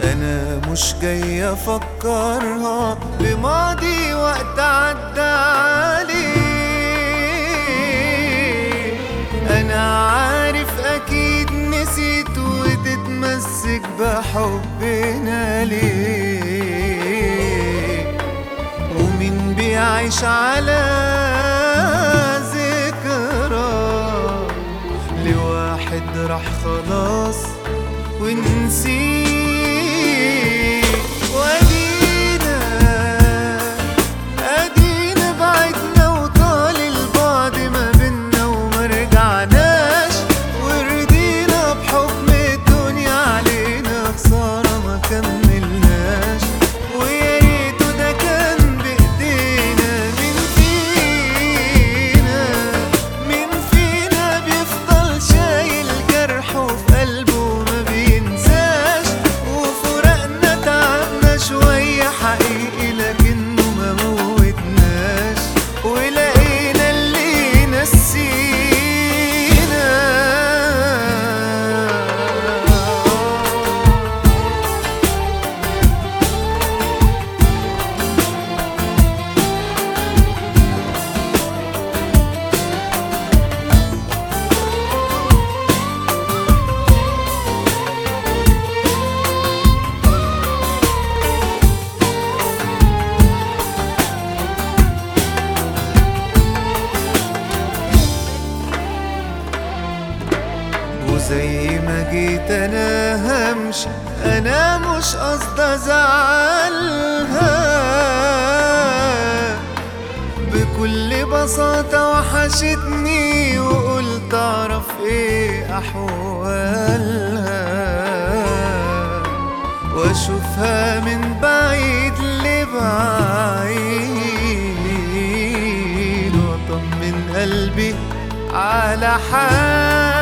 انا مش جاي افكرها بماضي وقت عدى عليه انا عارف اكيد نسيت وتتمسك بحبنا ليه ومين بيعيش على ذكرى لواحد راح خلاص ونسيه وادينا ادينا بعدنا وطال البعد ما بينا وما رجعناش وردينا بحكم الدنيا علينا خسارة ما كملناش ويا ريته ده كان بايدينا مين فينا مين فينا بيفضل شايل جرحه في قلبه ما بينساش وفرقنا تعبنا شوية حقيقي لكنه ما موتناش ولقينا اللي نسينا وزي ما جيت انا همشي انا مش قصدي ازعلها بكل بساطة وحشتني وقلت اعرف ايه احوالها واشوفها من بعيد لبعيد واطمن قلبي على حالها